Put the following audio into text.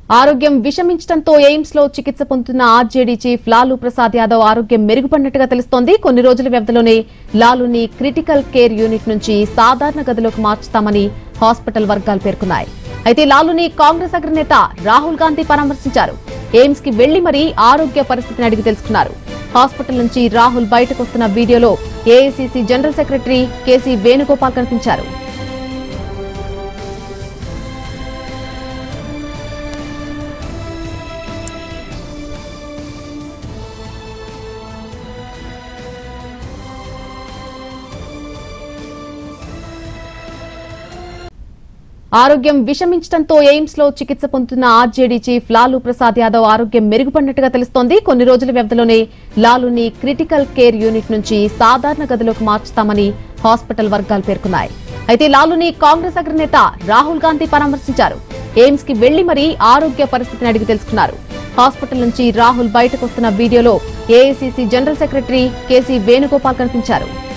ఆరోగ్యం విషమించడంతో ఎయిమ్స్ లో చికిత్స పొందుతున్న ఆర్జేడీ చీఫ్ లాలూ ప్రసాద్ యాదవ్ ఆరోగ్యం మెరుగుపడినట్టుగా తెలుస్తోంది కొన్ని రోజుల వ్యవధిలోనే లాలూని క్రిటికల్ కేర్ యూనిట్ నుంచి సాధారణ గదిలోకి మార్చుతామని హాస్పిటల్ వర్గాలు పేర్కొన్నాయి అయితే లాలూని కాంగ్రెస్ అగ్రనేత రాహుల్ గాంధీ పరామర్శించారు ఎయిమ్స్ కి వెళ్లి మరీ ఆరోగ్య పరిస్థితిని అడిగి తెలుసుకున్నారు హాస్పిటల్ నుంచి రాహుల్ బయటకు వస్తున్న వీడియోలో AICC general secretary KC Venugopal కనిపించారు ఆరోగ్యం విషమించడంతో ఎయిమ్స్ లో చికిత్స పొందుతున్న ఆర్జేడీ చీఫ్ లాలూ ప్రసాద్ యాదవ్ ఆరోగ్యం మెరుగుపడినట్టుగా తెలుస్తోంది కొన్ని రోజుల వ్యవధిలోనే లాలూని క్రిటికల్ కేర్ యూనిట్ నుంచి సాధారణ గదిలోకి మార్చుతామని హాస్పిటల్ వర్గాలు పేర్కొన్నాయి అయితే లాలూని కాంగ్రెస్ అగ్రనేత రాహుల్ గాంధీ పరామర్శించారు ఎయిమ్స్ కి వెళ్లి మరీ ఆరోగ్య పరిస్థితిని అడిగి తెలుసుకున్నారు హాస్పిటల్ నుంచి రాహుల్ బయటకు వస్తున్న వీడియోలో AICC general secretary KC Venugopal కనిపించారు